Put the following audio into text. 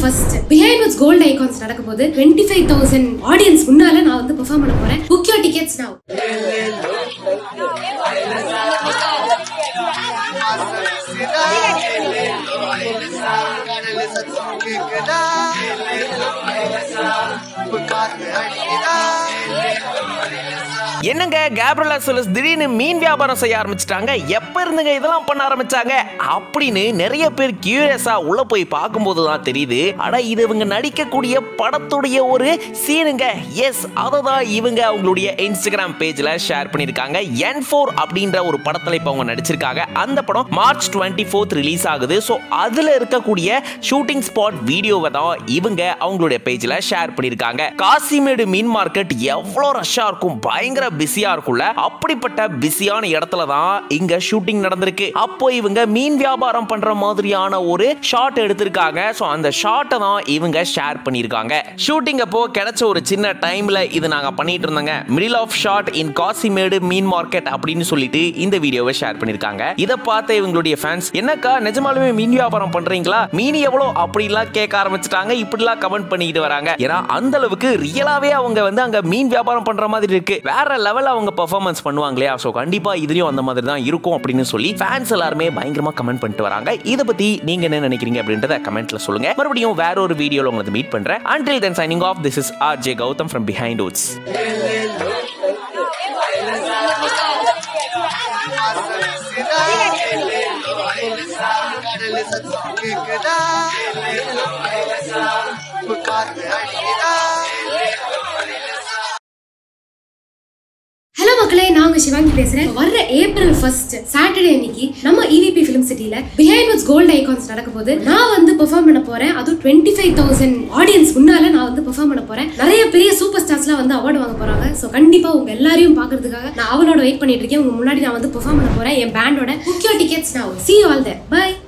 first Behindwoods gold icons நடக்கும் போது twenty five thousand audience முன்னால நான் வந்து பெர்ஃபார்ம் பண்ண போறேன் புக் யோர் டிக்கெட்ஸ் now என்னங்க கேப்ரலா சொலஸ் திடீர்னு மீன் வியாபாரம் செய்ய ஆரம்பிச்சிட்டாங்க எப்ப இருந்துங்க இதெல்லாம் பண்ண ஆரம்பிச்சாங்க அப்படின்னு நிறைய பேர் கியூரியஸா உள்ள போய் பார்க்கும்போது தான் தெரியுது அட இது இவங்க நடிக்கக்கூடிய படத்துடைய ஒரு சீனுங்க எஸ் அதை தான் இவங்க அவங்களுடைய இன்ஸ்டாகிராம் பேஜ்ல ஷேர் பண்ணியிருக்காங்க என் ஃபோர் அப்படின்ற ஒரு படத்துல இப்போ அவங்க நடிச்சிருக்காங்க அந்த படம் மார்ச் டுவெண்ட்டி ஃபோர்த் ரிலீஸ் ஆகுது ஸோ அதுல இருக்கக்கூடிய ஷூட்டிங் ஸ்பாட் வீடியோவை தான் இவங்க அவங்களுடைய பேஜ்ல ஷேர் பண்ணியிருக்காங்க காசிமேடு மீன் மார்க்கெட் எவ்வளோ ரஷ்ஷா இருக்கும் பயங்கர பிஸியா இருக்கும்ல அப்படிப்பட்ட பிஸியான இடத்துல தான் இங்க ஷூட்டிங் நடந்திருக்கு அப்போ இவங்க மீன் வியாபாரம் பண்ற மாதிரியான ஒரு ஷாட் எடுத்திருக்காங்க ஸோ அந்த ஷாட்டை தான் இவங்க ஷேர் பண்ணியிருக்காங்க ஷூட்டிங் அப்போ கிடைச்ச ஒரு சின்ன டைம்ல இது நாங்க பண்ணிட்டு இருந்தோங்க middle of shot in Kasimedu மீன் மார்க்கெட் அப்படின்னு சொல்லிட்டு இந்த வீடியோவை ஷேர் பண்ணியிருக்காங்க இதை பார்த்த இவங்களுடைய ஃபேன்ஸ் என்னக்கா நிஜமாலுமே மீன் வியாபாரம் பண்றீங்களா மீன் எவ்வளோ அப்படிலாம் கேட்க ஆரம்பிச்சிட்டாங்க இப்படிலாம் கமெண்ட் பண்ணிக்கிட்டு வராங்க ஏன்னா அந்த அளவுக்கு ரியலாவே அவங்க வந்து அங்க மீன் வியாபாரம் பண்ற மாதிரி இருக்கு வேற லெவல்ல அவங்க பெர்ஃபார்மன்ஸ் பண்ணுவாங்க இல்லையா ஸோ கண்டிப்பா இதுலயும் அந்த மாதிரி தான் இருக்கும் அப்படின்னு சொல்லி ஃபேன்ஸ் எல்லாருமே பயங்கரமா கமெண்ட் பண்ணிட்டு வராங்க இதை பத்தி நீங்க என்ன நினைக்கிறீங்க அப்படின்றத கமெண்ட்ல சொல்லுங்க மறுபடியும் வேற ஒரு வீடியோல உங்களை மீட் பண்றேன் until then signing off this is RJ Gautam from behind woods hello மக்களே நான் உங்க சிவாங்கி பேசுறேன் வர்ற ஏப்ரல் ஃபர்ஸ்ட் சாட்டர்டே அன்னைக்கு நம்ம இவிபி ஃபிலிம் சிட்டில பிஹைண்ட் விட்ஸ் கோல்ட் ஐகான்ஸ் நடக்க போது நான் வந்து பெர்ஃபார்ம் பண்ண போறேன் அதுவும் டுவெண்ட்டி ஃபைவ் தௌசண்ட் ஆடியன்ஸ் முன்னால நான் வந்து பெர்ஃபார்ம் பண்ண போறேன் நிறைய பெரிய சூப்பர் ஸ்டார்ஸ்லாம் வந்து அவார்டு வாங்க போறாங்க ஸோ கண்டிப்பா உங்க எல்லாரையும் பாக்குறதுக்காக நான் அவளோட வெயிட் பண்ணிட்டு இருக்கேன் உங்க முன்னாடி நான் வந்து பெர்ஃபார்ம் பண்ண போறேன் என் பேண்டோட முக்கிய டிக்கெட்ஸ் நான் சி ஆல் தேர் பை